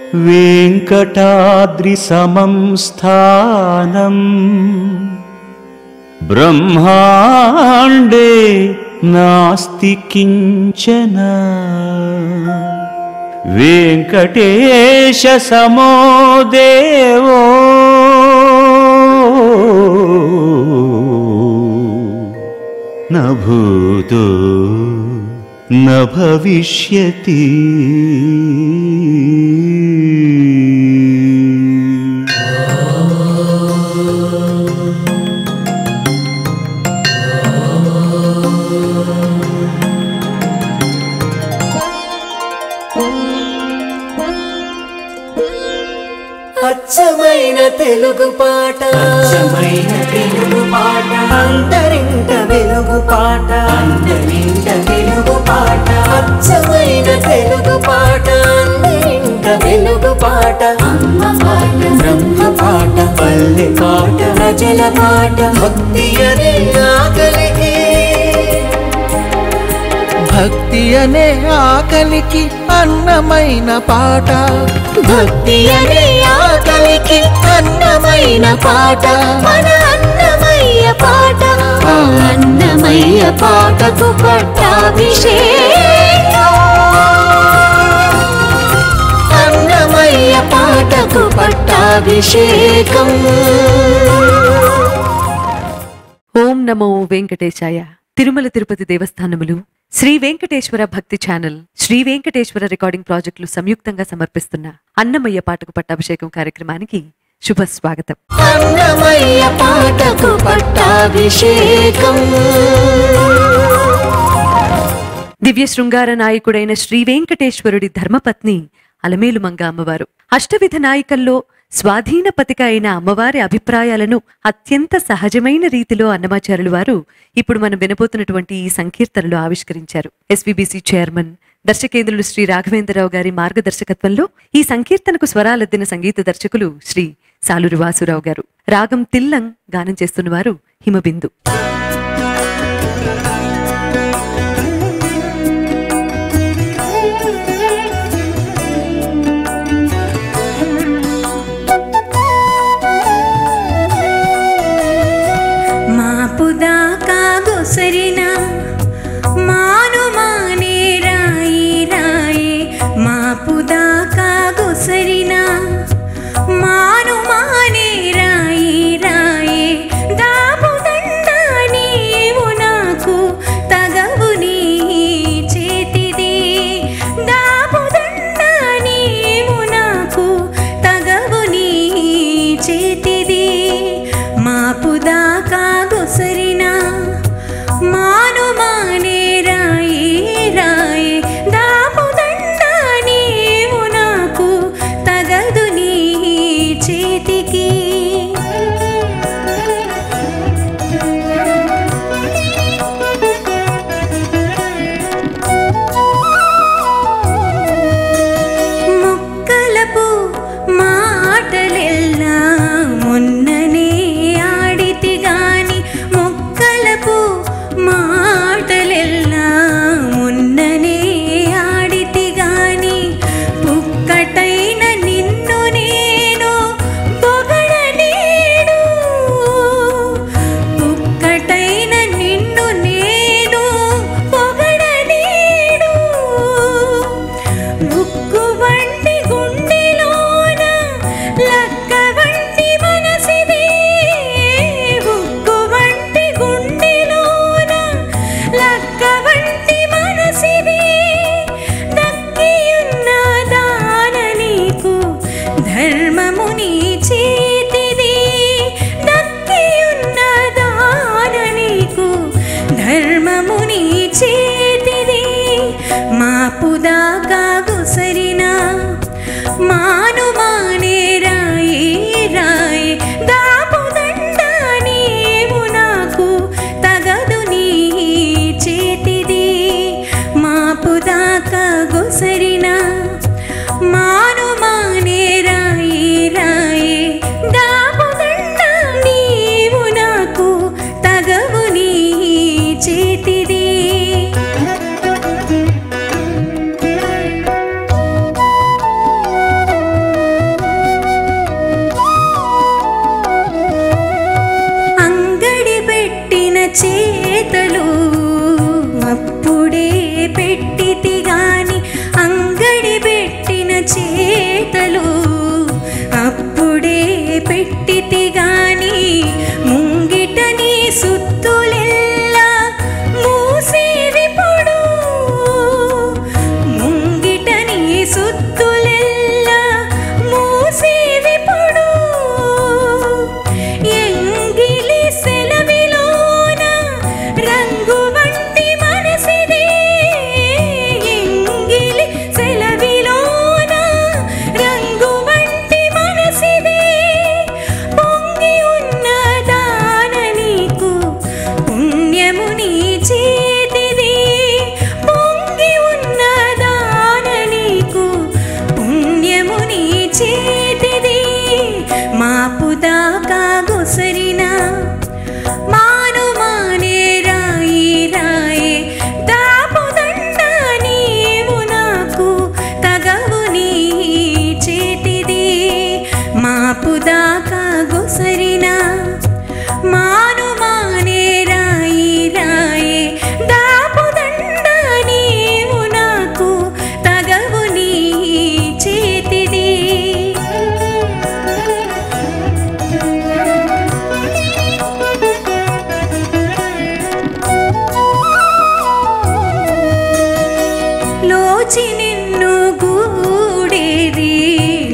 वेङ्कटाद्रिसमं स्थानम् ब्रह्माण्डे नास्ति किञ्चन वेङ्कटेशसमो देवो न भूतो न भविष्यति అచ్చమైన తెలుగు పాట అచ్చమైన తెలుగు పాట అంతరింట వెలుగు పాట అందరింట తెలుగు పాట అచ్చమైన తెలుగు పాట అందరింట వెలుగు పాట అమ్మ పాట బ్రహ్మ పాట పల్లె పాట ప్రజల పాట భక్తి అనే ఆకలికి భక్తి అనే ఆకలికి అన్నమైన పాట భక్తి అనే ఆకలికి అన్నమైన పాట మన అన్నమయ్య పాట ఆ అన్నమయ్య పాటకు పట్టాభిషేకం అన్నమయ్య పాటకు పట్టాభిషేకం ఓం నమో వెంకటేశాయ తిరుమల తిరుపతి దేవస్థానములు శ్రీ వెంకటేశ్వర భక్తి ఛానల్ శ్రీ వెంకటేశ్వర రికార్డింగ్ ప్రాజెక్టులు సంయుక్తంగా సమర్పిస్తున్న అన్నమయ్య పాటకు పట్టాభిషేకం కార్యక్రమానికి శుభ స్వాగతం అన్నమయ్య పాటకు పట్టాభిషేకం దివ్య శృంగార నాయకుడైన శ్రీ వెంకటేశ్వరుడి ధర్మపత్ని అలమేలు మంగ అమ్మవారు అష్టవిధ నాయికల్లో స్వాధీనపతిక అయిన అమ్మవారి అభిప్రాయాలను అత్యంత సహజమైన రీతిలో అన్నమాచారులు వారు ఇప్పుడు మనం వినబోతున్నటువంటి ఈ సంకీర్తనలు ఆవిష్కరించారు ఎస్వీబీసీ చైర్మన్ దర్శకేంద్రులు శ్రీ రాఘవేంద్రరావు గారి మార్గదర్శకత్వంలో ఈ సంకీర్తనకు స్వరాలద్దిన సంగీత దర్శకులు శ్రీ సాలూరి వాసురావు గారు రాగం తిల్లం గానం చేస్తున్నవారు హిమబిందు మాపుదా కాగొసరిన మాను మానే రాయి రాయే మాపుదా కాగొసరిన మాను మానే రాయి రాయే దాపుదండ నీవు నాకు తగవు నీ చేతిది దాపుదండ నీవు నాకు తగవు నీ చేతిది మాపుదా కాగొసరినా మాను మానే రాయి రాయి దాపుదండ నీవు నాకు తగదు నీ చేతికి ముక్కలపు మాటలెల్లా మొన్ననే ఆడితి గాని ముక్కలపు మాటలెల్లా మొన్ననే ఆడితి గాని పుక్కటైన నిన్ను నేను పొగడనేడు పుక్కటైన నిన్ను నేను పొగడనేడు ఉక్కు వంటి గుండెలోన లక్క వంటి మనసిది ఉక్కు వంటి గుండెలోన లక్క వంటి మనసిది దక్కియున్న దాన నీకు ధర్మము నీ చేతిది దక్కియున్న దాన నీకు ధర్మము నీ చేతిది మాపుదా కాగుసరినా మాను మానే రాయి రాయి దాపుదండ నీవు నాకు తగదు నీ చేతిది మాపుదా కాగుసరినా మాను మానే రాయి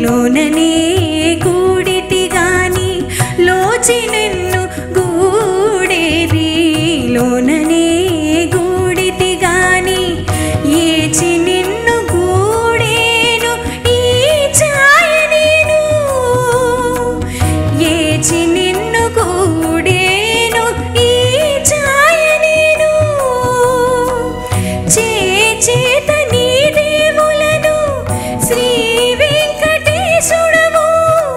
లోననే గూడితి గాని లోచి నిన్ను గూడేది లోననే గూడితి గాని ఏచి నిన్ను గూడేను ఈ ఛాయ నేను ఏచి నిన్ను గూడేను ఈ ఛాయ నేను చేచేత నీ దేవులను శ్రీ వెంకటేశుడవు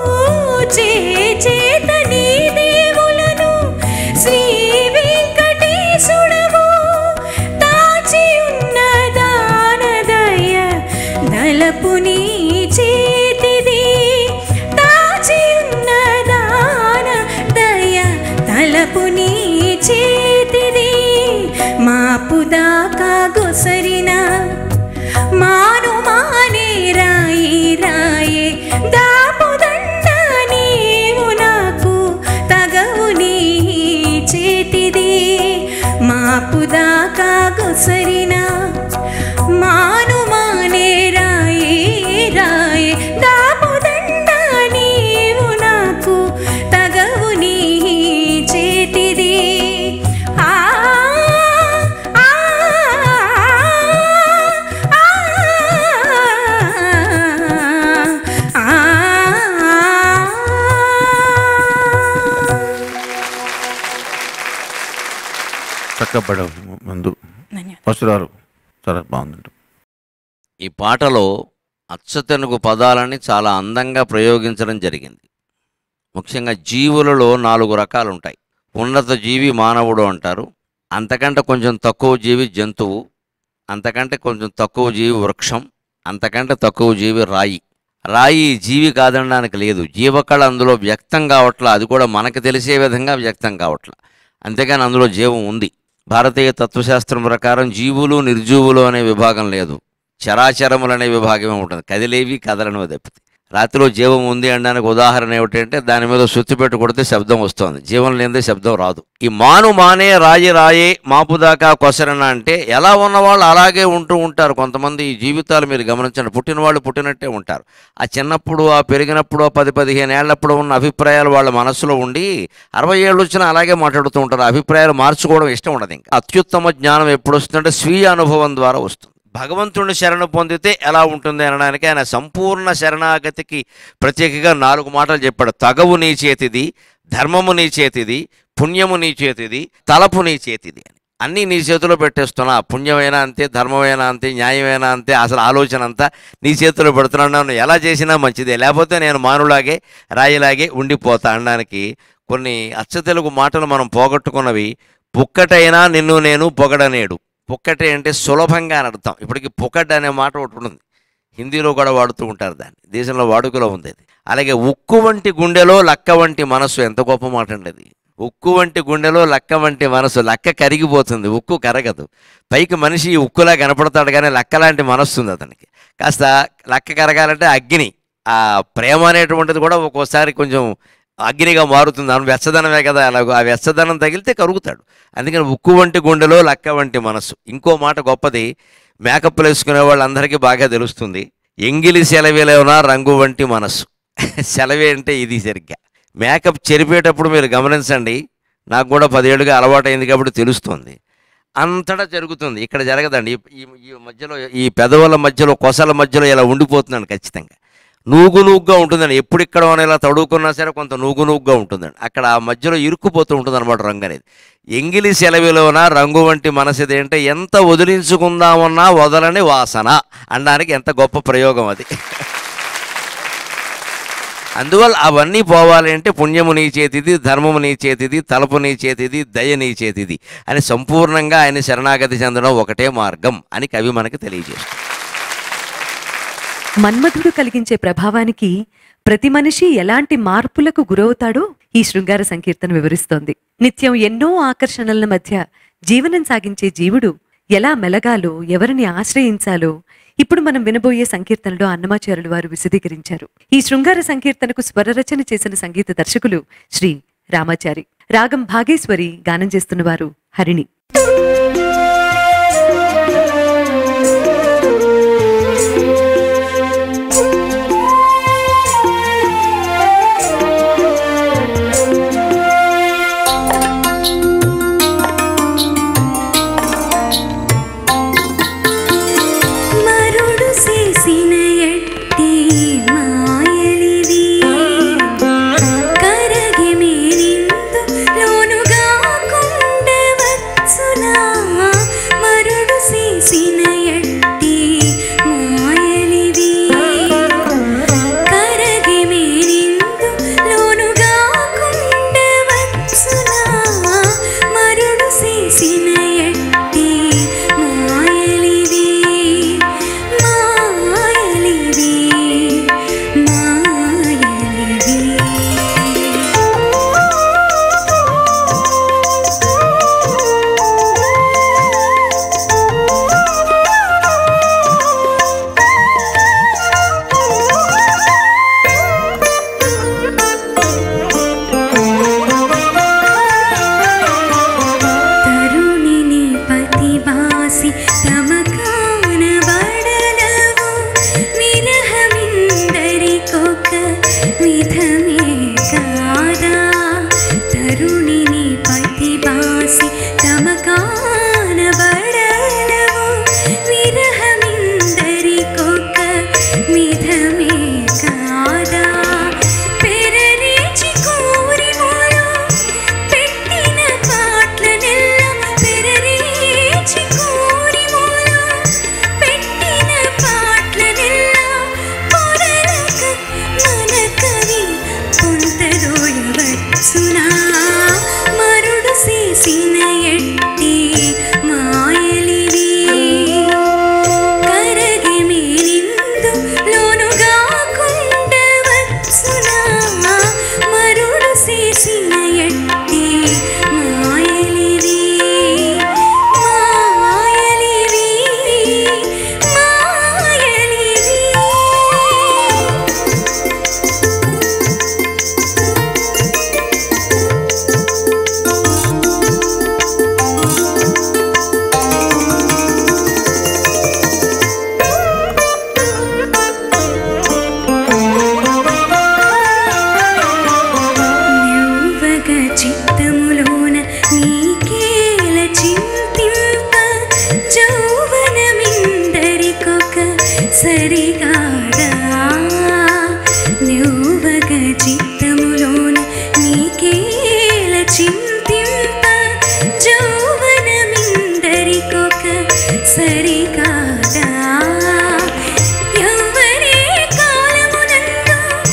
చేచేత నీ దేవులను శ్రీ వెంకటేశుడవు తాచి ఉన్న దానదయ దళపు నీ చేతిది తాచి ఉన్న దాన దయ తలపు నీ చేతిది మాపు దాకా గొసరిన మాను మానే రాయి రాయే దాపుదండ నీవు నాకు తగవు నీ చేతిది మాపు దాకా గొసరిన మాను మానే రాయే రాయే దాపుదండ నీవు నాకు తగవు నీ చేతిది ఆ ఆ చక్కబడ ముందు వస్తున్నారు చాలా బాగుందండి ఈ పాటలో అచ్చతెనుగు పదాలని చాలా అందంగా ప్రయోగించడం జరిగింది ముఖ్యంగా జీవులలో నాలుగు రకాలు ఉంటాయి ఉన్నత జీవి మానవుడు అంటారు అంతకంటే కొంచెం తక్కువ జీవి జంతువు అంతకంటే కొంచెం తక్కువ జీవి వృక్షం అంతకంటే తక్కువ జీవి రాయి రాయి జీవి కాదనడానికి లేదు జీవకళ అందులో వ్యక్తం కావట్లా అది కూడా మనకు తెలిసే విధంగా వ్యక్తం కావట్లా అంతేగాని అందులో జీవం ఉంది భారతీయ తత్వశాస్త్రం ప్రకారం జీవులు నిర్జీవులు అనే విభాగం లేదు చరాచరములు అనే విభాగమే ఉంటుంది కదిలేవి కదలనివి తప్పితే రాత్రిలో జీవం ఉంది అనడానికి ఉదాహరణ ఏమిటంటే దాని మీద సుత్తి పెట్టి కొడితే శబ్దం వస్తుంది జీవం లేనిదే శబ్దం రాదు ఈ మాను మానే రాయి రాయే మాపుదాకా కొసరన అంటే ఎలా ఉన్నవాళ్ళు అలాగే ఉంటూ ఉంటారు కొంతమంది ఈ జీవితాలు మీరు గమనించండి పుట్టిన వాళ్ళు పుట్టినట్టే ఉంటారు ఆ చిన్నప్పుడు ఆ పెరిగినప్పుడు ఆ పది పదిహేను ఏళ్ళప్పుడు ఉన్న అభిప్రాయాలు వాళ్ళ మనసులో ఉండి అరవై ఏళ్ళు వచ్చినా అలాగే మాట్లాడుతూ ఉంటారు ఆ అభిప్రాయాలు మార్చుకోవడం ఇష్టం ఉండదు ఇంకా అత్యుత్తమ జ్ఞానం ఎప్పుడు వస్తుందంటే స్వీయ అనుభవం ద్వారా వస్తుంది భగవంతుని శరణు పొందితే ఎలా ఉంటుంది అనడానికి ఆయన సంపూర్ణ శరణాగతికి ప్రత్యేకంగా నాలుగు మాటలు చెప్పాడు తగవు నీ చేతిది ధర్మము నీ చేతిది పుణ్యము నీ చేతిది తలపు నీ చేతిది అని అన్నీ నీ చేతిలో పెట్టేస్తున్నా పుణ్యమైనా అంతే ధర్మమైనా అంతే న్యాయమైనా అంతే అసలు ఆలోచన అంతా నీ చేతిలో పెడుతున్నాను ఎలా చేసినా మంచిదే లేకపోతే నేను మానులాగే రాయిలాగే ఉండిపోతా అనడానికి కొన్ని అచ్చతెలుగు మాటలు మనం పోగొట్టుకున్నవి పుక్కటైనా నిన్ను నేను పొగడనేడు పుక్కటే అంటే సులభంగా అని అర్థం ఇప్పటికి పుక్కట్ అనే మాట ఒకటి ఉంటుంది హిందీలో కూడా వాడుతూ ఉంటారు దాన్ని దేశంలో వాడుకలో ఉంది అది అలాగే ఉక్కు వంటి గుండెలో లక్క వంటి మనసు ఎంత గొప్ప మాట అండి అది ఉక్కు వంటి గుండెలో లక్క వంటి మనసు లక్క కరిగిపోతుంది ఉక్కు కరగదు పైకి మనిషి ఉక్కులా కనపడతాడు కానీ లక్క లాంటి మనస్సు ఉంది అతనికి కాస్త లక్క కరగాలంటే అగ్ని ఆ ప్రేమ అనేటువంటిది కూడా ఒక్కోసారి కొంచెం అగ్నిగా మారుతుంది అవును వెచ్చదనమే కదా అలాగో ఆ వెచ్చదనం తగిలితే కరుగుతాడు అందుకని ఉక్కు వంటి గుండెలో లక్క వంటి మనసు ఇంకో మాట గొప్పది మేకప్లు వేసుకునే వాళ్ళందరికీ బాగా తెలుస్తుంది ఎంగిలి సెలవిలోన రంగు వంటి మనసు సెలవే అంటే ఇది సరిగ్గా మేకప్ చెరిపేటప్పుడు మీరు గమనించండి నాకు కూడా పదేళ్ళుగా అలవాటైంది కాబట్టి తెలుస్తుంది అంతటా జరుగుతుంది ఇక్కడ జరగదండి ఈ- ఈ ఈ మధ్యలో ఈ పెదవుల మధ్యలో కొసల మధ్యలో ఇలా ఉండిపోతున్నాను ఖచ్చితంగా నూగు నూగుగా ఉంటుందండి ఎప్పుడు ఇక్కడ మనం ఇలా తడువుకున్నా సరే కొంత నూగు నూగుగా ఉంటుందండి అక్కడ ఆ మధ్యలో ఇరుక్కుపోతూ ఉంటుంది అనమాట రంగు అనేది ఎంగిలి సెలవిలోన రంగు వంటి మనసిది అంటే ఎంత వదిలించుకుందామన్నా వదలని వాసన అనడానికి ఎంత గొప్ప ప్రయోగం అది అందువల్ల అవన్నీ పోవాలి అంటే పుణ్యము నీ చేతిది ధర్మము నీ చేతిది తలపు నీ చేతిది దయ నీ చేతిది అని సంపూర్ణంగా ఆయన శరణాగతి చెందడం ఒకటే మార్గం అని కవి మనకి తెలియజేస్తుంది మన్మధుడు కలిగించే ప్రభావానికి ప్రతి మనిషి ఎలాంటి మార్పులకు గురవుతాడో ఈ శృంగార సంకీర్తన వివరిస్తోంది నిత్యం ఎన్నో ఆకర్షణల మధ్య జీవనం సాగించే జీవుడు ఎలా మెలగాలో ఎవరిని ఆశ్రయించాలో ఇప్పుడు మనం వినబోయే సంకీర్తనలో అన్నమాచారులు వారు విశదీకరించారు ఈ శృంగార సంకీర్తనకు స్వరరచన చేసిన సంగీత దర్శకులు శ్రీ రామాచారి రాగం భాగేశ్వరి గానం చేస్తున్న వారు హరిణి విధమే కాదా పెరరేచి కోరి మోలో పెట్టిన పాటలనెల్ల పెరరేచి కోరి మోలో పెట్టిన పాటలనెల్ల పొరలక మన కవి పొంతదోయవచ్చునా మరుడు చేసిన ఎట్టి మాయలివి కరగి మేలిందు లోనుగా కుండవచ్చునా మరుడు చేసిన ఎట్టి మాయలివి మాయలివి మాయలివి నివ్వగ చిత్తములోన నీకేల చింతింప జౌవనమిందరికొక సరిగాదా నివ్వగ చిత్తములోన నీకేల చింతింప జౌవనమిందరికొక సరిగాదా ఎవ్వరే కాలమునందు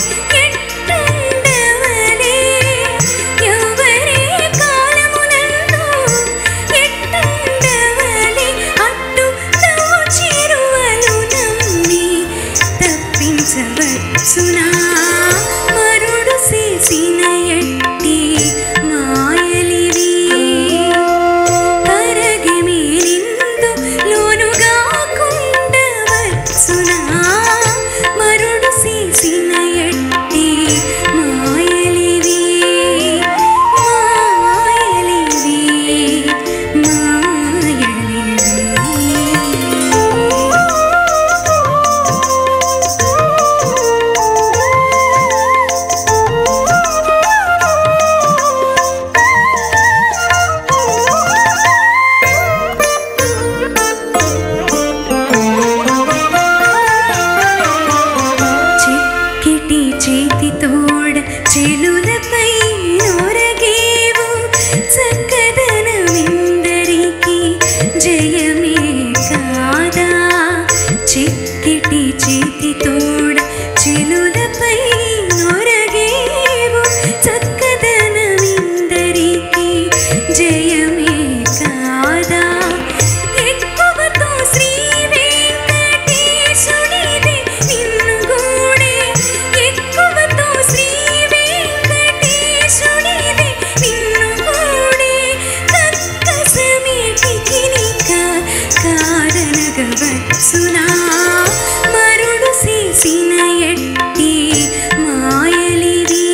ఎట్టుండవలే ఎవ్వరే కాలమునందు ఎట్టుండవలే అట్టు చిరువలు నమ్మి తప్పించవచ్చునా మరుడు చేసిన ఎట్టి మాయలివి కరగి మీరిందు లోనుగా కుండవచ్చునా మరుడు చేసిన ఎట్టి మాయలివి మాయలివి చిక్కిటి చేతితోడ చెలులపై నొరగేవు చక్కదనమిందరికి జయమే కాదా చిక్కిటి చేతితోడ చెలులపై నొరగేవు చక్కదనమిందరికి జయమే కాదా ఎక్కువతో శ్రీ వెంకటేశుడిది నిన్ను గూడే ఎక్కువతో శ్రీ వెంకటేశుడిది నిన్ను గూడే కక్కసమేటికి నిక కారణగవచ్చునా మరుడు చేసిన ఎట్టి మాయలివి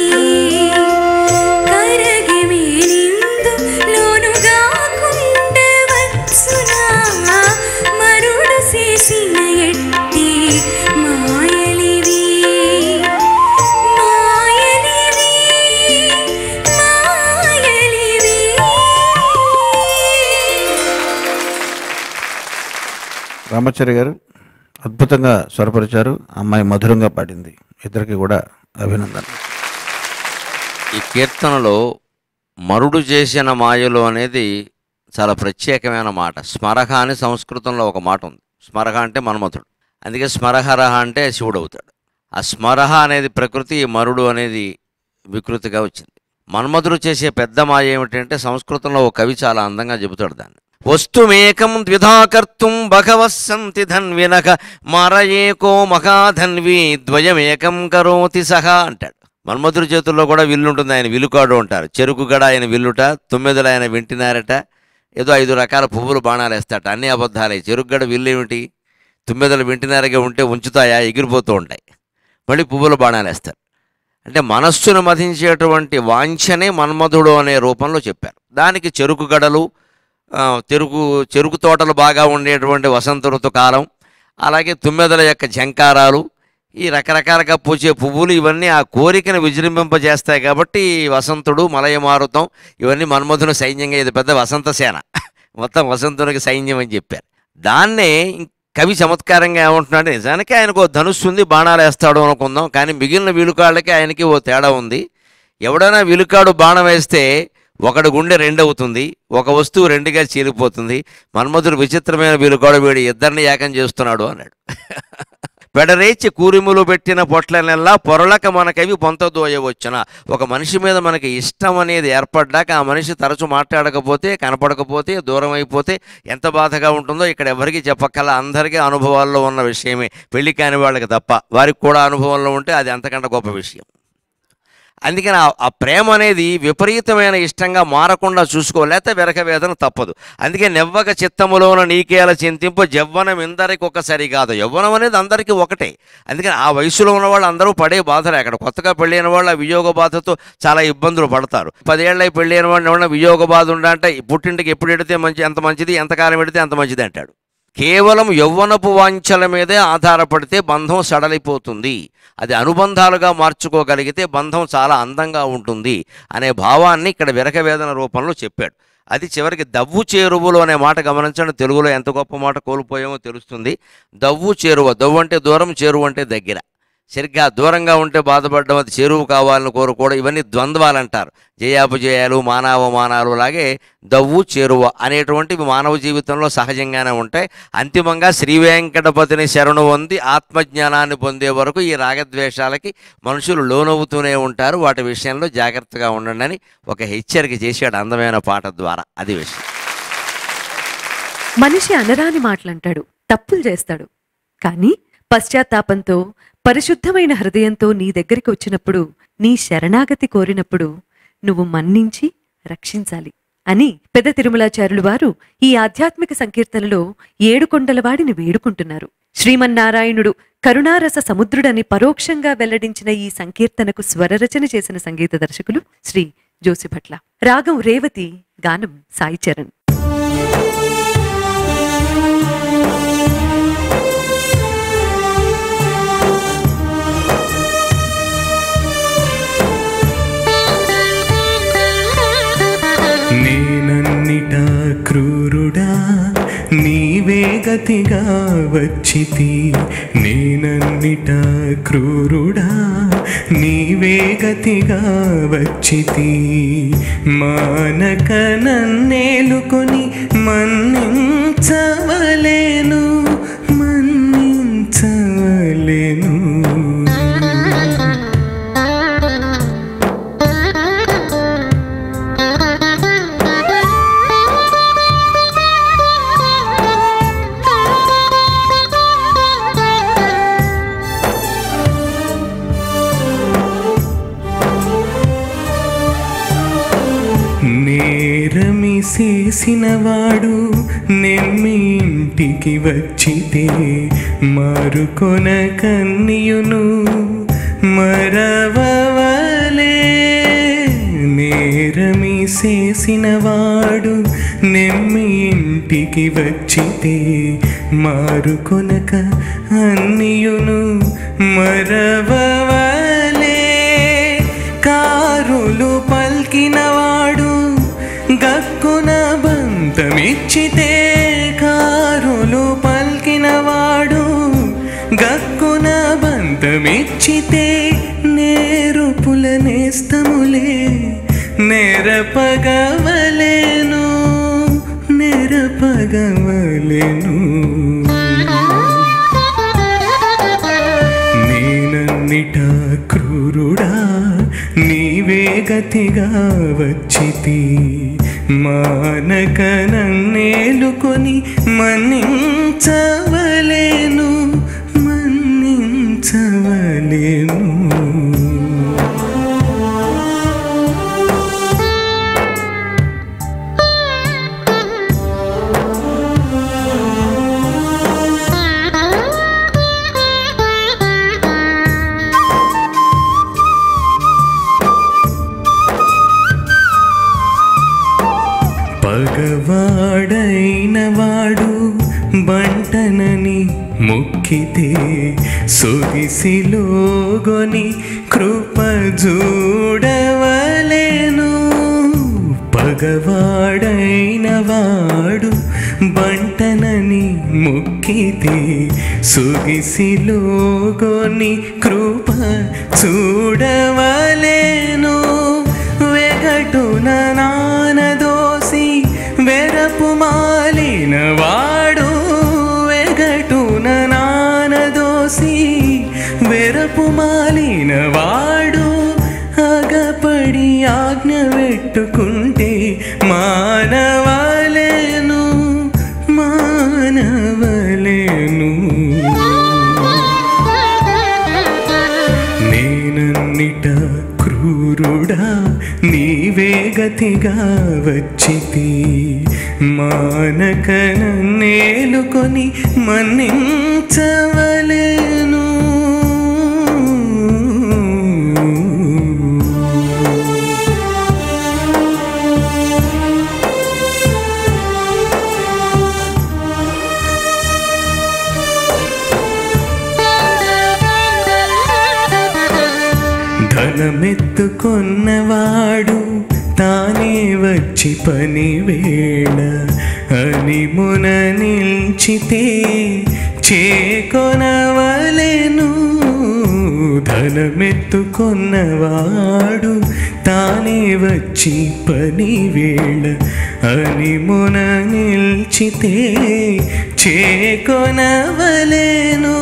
కరగి మేలిందు లోనుగా కుండవచ్చునా మరుడు చేసిన ఎట్టి మాయలివి మాయలివి మాయలివి రామాచారి గారు అద్భుతంగా స్వరపరిచారు అమ్మాయి మధురంగా పాడింది ఇద్దరికి కూడా అభినందన ఈ కీర్తనలో మరుడు చేసిన మాయలు అనేది చాలా ప్రత్యేకమైన మాట స్మరహ అని సంస్కృతంలో ఒక మాట ఉంది స్మరహ అంటే మన్మథుడు అందుకే స్మరహరహ అంటే శివుడు అవుతాడు ఆ స్మరహ అనేది ప్రకృతి ఈ మరుడు అనేది వికృతిగా వచ్చింది మన్మధుడు చేసే పెద్ద మాయ ఏమిటంటే సంస్కృతంలో ఒక కవి చాలా అందంగా చెబుతాడు దాన్ని వస్తుమేకం ద్విధాకర్తుం భగవస్సంతి ధన్వినక మరయేకో మహాధన్వి ద్వయమేకం కరోతి సహా అంటాడు మన్మధుడి చేతుల్లో కూడా విల్లు ఉంటుంది ఆయన విలుకాడు అంటారు చెరుకు గడ ఆయన విల్లుట తొమ్మిదిలు ఆయన వింటినారట ఏదో ఐదు రకాల పువ్వులు బాణాలు వేస్తాట అన్ని అబద్ధాలే చెరుకుగడ విల్లు ఏమిటి తొమ్మిదలు వింటినారగా ఉంటే ఉంచుతాయా ఎగిరిపోతూ ఉంటాయి మళ్ళీ పువ్వుల బాణాలు వేస్తారు అంటే మనస్సును మధించేటువంటి వాంఛనే మన్మధుడు అనే రూపంలో చెప్పారు దానికి చెరుకు గడలు ఆ, చెరుకు చెరుకు తోటలు బాగా ఉండేటువంటి వసంత ఋతుకాలం అలాగే తుమ్మెదల యొక్క జంకారాలు ఈ రకరకాలుగా పూచే పువ్వులు ఇవన్నీ ఆ కోరికను విజృంభింపజేస్తాయి కాబట్టి ఈ వసంతుడు మలయమారుతం ఇవన్నీ మన్మధుని సైన్యంగా ఇది పెద్ద వసంత సేన మొత్తం వసంతునికి సైన్యం అని చెప్పారు దాన్నే ఇం- కవి చమత్కారంగా ఏమంటున్నాడు నిజానికి ఆయనకు ఓ ధనుస్సు ఉంది బాణాలు వేస్తాడు అనుకుందాం కానీ మిగిలిన విలుకాళ్ళకి ఆయనకి ఓ తేడా ఉంది ఎవడైనా విలుకాడు బాణం వేస్తే ఒకడు గుండె రెండు అవుతుంది ఒక వస్తువు రెండుగా చీలిపోతుంది మన్మధుడు విచిత్రమైన విలుకాడు వీడు ఇద్దరిని ఏకం చేస్తున్నాడు అన్నాడు పెడరేచి కూరిములు పెట్టిన పొట్లనెల్లా పొరలక మనకవి పొంతదోయవచ్చున ఒక మనిషి మీద మనకి ఇష్టం అనేది ఏర్పడ్డాక ఆ మనిషి తరచు మాట్లాడకపోతే కనపడకపోతే దూరం అయిపోతే ఎంత బాధగా ఉంటుందో ఇక్కడ ఎవరికి చెప్పక్కల అందరికీ అనుభవాల్లో ఉన్న విషయమే పెళ్లి కాని వాళ్ళకి తప్ప వారికి కూడా అనుభవంలో ఉంటే అది అంతకంటే గొప్ప విషయం అందుకని ఆ- ఆ ప్రేమ అనేది విపరీతమైన ఇష్టంగా మారకుండా చూసుకోలేక వెరక వేదన తప్పదు అందుకే నెవ్వక చిత్తములోన నీకేల చింతింపు జవ్వనం ఇందరికి ఒకసారి కాదు యవ్వనం అనేది అందరికీ ఒకటే అందుకని ఆ వయసులో ఉన్న వాళ్ళు అందరూ పడే బాధలే అక్కడ కొత్తగా పెళ్ళైన వాళ్ళు ఆ వియోగ బాధతో చాలా ఇబ్బందులు పడతారు పదేళ్ళై పెళ్ళైన వాళ్ళు ఎవరైనా వియోగ బాధ ఉండంటే పుట్టింటికి ఎప్పుడు ఎడితే మంచి ఎంత మంచిది ఎంతకాలం పెడితే అంత మంచిది అంటాడు కేవలం యవ్వనపు వాంఛల మీదే ఆధారపడితే బంధం సడలిపోతుంది అది అనుబంధాలుగా మార్చుకోగలిగితే బంధం చాలా అందంగా ఉంటుంది అనే భావాన్ని ఇక్కడ విరకవేదన రూపంలో చెప్పాడు అది చివరికి దవ్వు చేరువలు అనే మాట గమనించండి తెలుగులో ఎంత గొప్ప మాట కోల్పోయామో తెలుస్తుంది దవ్వు చేరువ దవ్వు అంటే దూరం చేరువ అంటే దగ్గర సరిగ్గా దూరంగా ఉంటే బాధపడడం అది చేరువు కావాలని కోరుకోవడం ఇవన్నీ ద్వంద్వాలు అంటారు జయాపజయాలు మానవమానాలు లాగే దవ్వు చేరువ అనేటువంటివి మానవ జీవితంలో సహజంగానే ఉంటాయి అంతిమంగా శ్రీ వెంకటపతిని శరణు పొంది ఆత్మజ్ఞానాన్ని పొందే వరకు ఈ రాగద్వేషాలకి మనుషులు లోనవుతూనే ఉంటారు వాటి విషయంలో జాగ్రత్తగా ఉండండి అని ఒక హెచ్చరిక చేశాడు అందమైన పాట ద్వారా అది విషయం మనిషి అనరాని మాటలంటాడు తప్పులు చేస్తాడు కానీ పశ్చాత్తాపంతో పరిశుద్ధమైన హృదయంతో నీ దగ్గరికి వచ్చినప్పుడు నీ శరణాగతి కోరినప్పుడు నువ్వు మన్నించి రక్షించాలి అని పెద్ద తిరుమలాచార్యులు వారు ఈ ఆధ్యాత్మిక సంకీర్తనలో ఏడుకొండలవాడిని వేడుకుంటున్నారు శ్రీమన్నారాయణుడు కరుణారస సముద్రుడని పరోక్షంగా వెల్లడించిన ఈ సంకీర్తనకు స్వరరచన చేసిన సంగీత దర్శకులు శ్రీ జోసిభట్ల రాగం రేవతి గానం సాయి చరణ్ నేనన్నిట క్రూరుడా నీవే గతిగా వచ్చితి నేనన్నిట క్రూరుడా నీవే గతిగా వచ్చితి మానక నన్నేలుకొని మన్నించవలేను మన్నించవలేను నేరమి చేసినవాడు నెమ్మి ఇంటికి వచ్చితే మారుకొన కన్నియును మరవవలే నేరమి చేసినవాడు నెమ్మి ఇంటికి వచ్చితే మారుకొనక అన్నియును మరవవలే కారులు పల్కినవాడు గక్కున బంతమిచ్చితే కారులు పల్కినవాడు గక్కున బంతమిచ్చితే నేరుపుల నేస్తములే నెరపగవలేను నెరపగవలేను నేనన్నిట క్రూరుడా నీవే గతిగా వచ్చితి మానక నన్నేలుకొని మన్నించవలేను మన్నించవలేను పగవాడైన వాడు బంటనని మొక్కితే సొగిసిలోగొని కృప చూడవలేను పగవాడైన వాడు బంటనని మొక్కితే సొగిసిలోగొని కృప చూడవలేను వెగటున నానదోసి వెరపు మాలిన వాడు వెగటున నానదోసి వెరపు మాలిన వాడు అగపడి ఆజ్ఞ పెట్టుకుంటే మానవలేను మానవలేను నేనన్నిట క్రూరుడా నీవే గతిగా వచ్చితి మానక నన్నేలుకొని మన్నించవలేను ధనమెత్తుకొన్నవాడు తానే వచ్చి పని వేళ అని మున నిల్చితే చేకొనవలెను ధనమెత్తుకొన్నవాడు తానే వచ్చి పని వేళ అని మున నిల్చితే చేకొనవలెను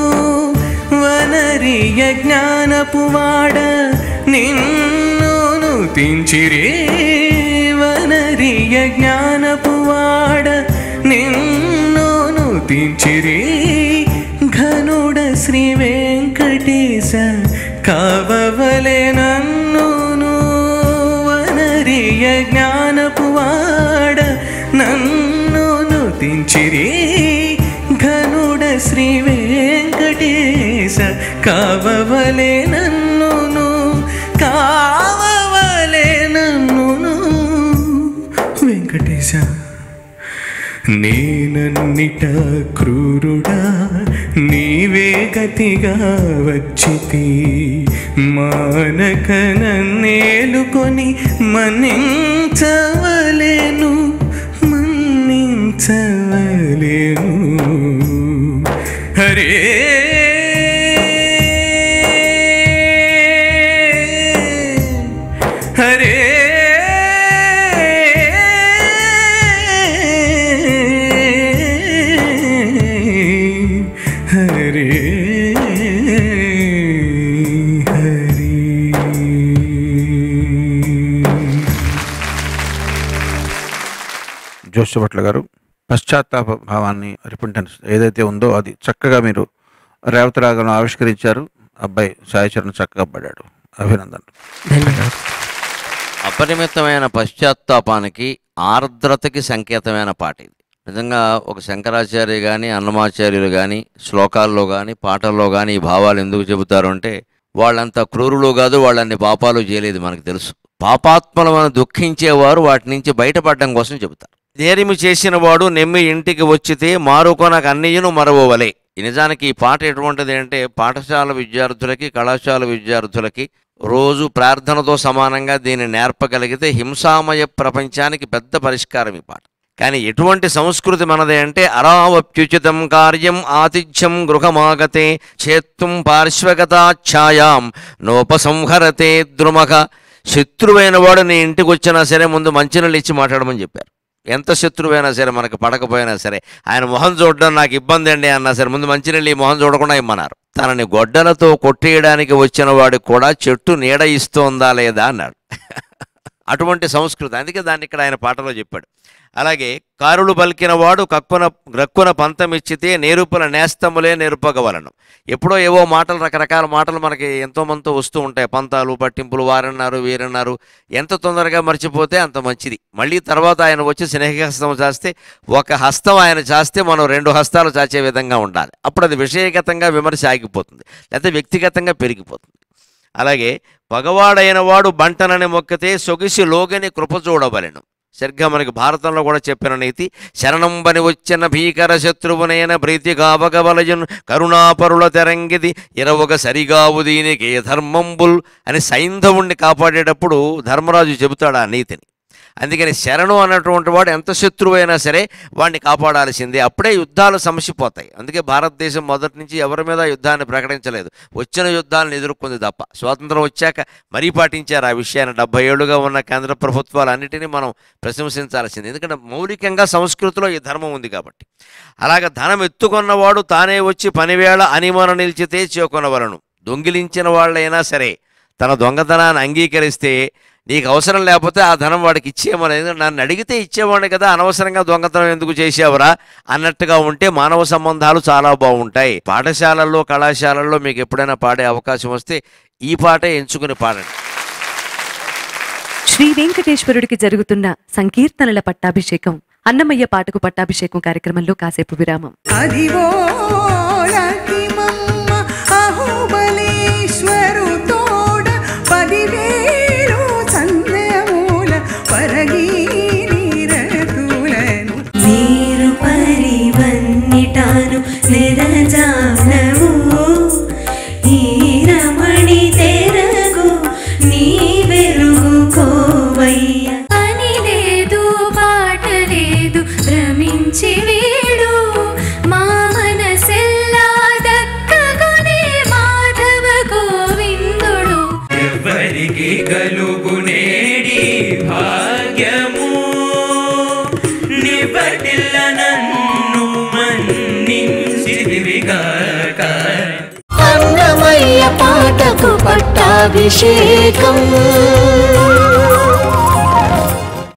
వనరియ జ్ఞానపు వాడ నిన్ను తించిరే వనరియ జ్ఞానపు వాడ నిన్ను తించిరే ఘనుడ శ్రీ వెంకటేశ కావవలే నన్ను వనరియ జ్ఞానపు వాడ నన్ను తించిరే ఘనుడ శ్రీ వెంకటేశ కావవలే నన్ను కావవలే నన్ను వెంకటేశ నేనన్నిట క్రూరుడా నీవే గతిగా వచ్చితి మానక నన్నేలుకొని మన్నించవలేను మన్నించవలేను హరే హరే హరే హరి జోషభట్ల గారు పశ్చాత్తాప భావాన్ని రిపెంటెన్స్ ఏదైతే ఉందో అది చక్కగా మీరు రేవతి రాగంలో ఆవిష్కరించారు అబ్బాయి సాయచరణ్ చక్కగా పడ్డాడు అభినందనలు ధన్యవాదాలు అపరిమితమైన పశ్చాత్తాపానికి ఆర్ద్రతకి సంకేతమైన పాట ఇది నిజంగా ఒక శంకరాచార్య కానీ అన్నమాచార్యులు కానీ శ్లోకాల్లో కానీ పాటల్లో కానీ ఈ భావాలు ఎందుకు చెబుతారు అంటే వాళ్ళంత క్రూరులు కాదు వాళ్ళన్ని పాపాలు చేయలేదు మనకు తెలుసు పాపాత్మలను దుఃఖించేవారు వాటి నుంచి బయటపడడం కోసం చెబుతారు ధైర్యము చేసిన వాడు నెమ్మి ఇంటికి వచ్చితే మారుకొనక అన్నియును మరవవలే ఈ నిజానికి ఈ పాట ఎటువంటిది అంటే పాఠశాల విద్యార్థులకి కళాశాల విద్యార్థులకి రోజు ప్రార్థనతో సమానంగా దీన్ని నేర్పగలిగితే హింసామయ ప్రపంచానికి పెద్ద పరిష్కారం ఈ పాట కానీ ఎటువంటి సంస్కృతి మనదే అంటే అరావప్యుచితం కార్యం ఆతిథ్యం గృహమాగతే చేత్తుం పార్శ్వగతాఛాయాం నోపసంహరతే ద్రుమక శత్రువైన వాడు నీ ఇంటికి వచ్చినా సరే ముందు మంచినీళ్ళు ఇచ్చి మాట్లాడమని చెప్పారు ఎంత శత్రువైనా సరే మనకు పడకపోయినా సరే ఆయన మొహం చూడడం నాకు ఇబ్బంది అండి అన్నా సరే ముందు మంచినీళ్ళు ఈ మొహం చూడకుండా ఇమ్మన్నారు తనని గొడ్డలతో కొట్టేయడానికి వచ్చిన వాడికి కూడా చెట్టు నీడ ఇస్తోందా లేదా అన్నాడు అటువంటి సంస్కృతి అందుకే దాన్ని ఇక్కడ ఆయన పాటలో చెప్పాడు అలాగే కారులు పలికిన వాడు కక్కున గ్రక్కున పంతమిచ్చితే నేరుపుల నేస్తములే నేర్పగవలను ఎప్పుడో ఏవో మాటలు రకరకాల మాటలు మనకి ఎంతో మందితో వస్తూ ఉంటాయి పంతాలు పట్టింపులు వారన్నారు వీరన్నారు ఎంత తొందరగా మర్చిపోతే అంత మంచిది మళ్ళీ తర్వాత ఆయన వచ్చి స్నేహహస్తం చాస్తే ఒక హస్తం ఆయన చాస్తే మనం రెండు హస్తాలు చాచే విధంగా ఉండాలి అప్పుడు అది విషయగతంగా విమర్శ ఆగిపోతుంది లేకపోతే వ్యక్తిగతంగా పెరిగిపోతుంది అలాగే పగవాడైన వాడు బంటనని మొక్కితే సొగిసి లోగని కృప చూడవలెను సరిగ్గా మనకి భారతంలో కూడా చెప్పిన నీతి శరణంబని వచ్చిన భీకర శత్రువునైన ప్రీతి కావగవలయున్ కరుణాపరుల తెరంగిది ఇరవగ సరిగావు దీనికి ధర్మంబుల్ అని సైంధవుణ్ణి కాపాడేటప్పుడు ధర్మరాజు చెబుతాడు ఆ నీతిని అందుకని శరణు అన్నటువంటి వాడు ఎంత శత్రువు అయినా సరే వాడిని కాపాడాల్సిందే అప్పుడే యుద్ధాలు సమసిపోతాయి అందుకే భారతదేశం మొదటి నుంచి ఎవరి మీద యుద్ధాన్ని ప్రకటించలేదు వచ్చిన యుద్ధాలను ఎదుర్కొంది తప్ప స్వాతంత్రం వచ్చాక మరీ పాటించారు ఆ విషయాన్ని డెబ్బై ఏళ్ళుగా ఉన్న కేంద్ర ప్రభుత్వాలు అన్నిటినీ మనం ప్రశంసించాల్సింది ఎందుకంటే మౌలికంగా సంస్కృతిలో ఈ ధర్మం ఉంది కాబట్టి అలాగ ధనం ఎత్తుకున్నవాడు తానే వచ్చి పనివేళ అనిమన నిలిచితే చేకొనవలను దొంగిలించిన వాళ్ళైనా సరే తన దొంగతనాన్ని అంగీకరిస్తే నీకు అవసరం లేకపోతే ఆ ధనం వాడికి ఇచ్చేయమనేది నన్ను అడిగితే ఇచ్చేవాడిని కదా అనవసరంగా దొంగతనం ఎందుకు చేసేవరా అన్నట్టుగా ఉంటే మానవ సంబంధాలు చాలా బాగుంటాయి పాఠశాలల్లో కళాశాలల్లో మీకు ఎప్పుడైనా పాడే అవకాశం వస్తే ఈ పాటే ఎంచుకుని పాడండి శ్రీ వెంకటేశ్వరుడికి జరుగుతున్న సంకీర్తనల పట్టాభిషేకం అన్నమయ్య పాటకు పట్టాభిషేకం కార్యక్రమంలో కాసేపు విరామం అదివో లక్కిమమ్మ అహోబలేశ్వరుతోడ పదివేలు సందేమూల పరగీరతులను మీరు పరివన్నిటాను నెరజానవు ఈ రమణి తెరగు నీ వెలుగు కోవయ్య అని లేదు పాట లేదు రమించి వీడు మా మనసెల్లా దక్కగునే మాధవ గోవిందుడు ఎవరికి కలుగునేడి భాగ్యము నిబటిల్ల నన్ను మన్నించిదివిగాక అన్నమయ్య పాటకు పట్టాభిషేకం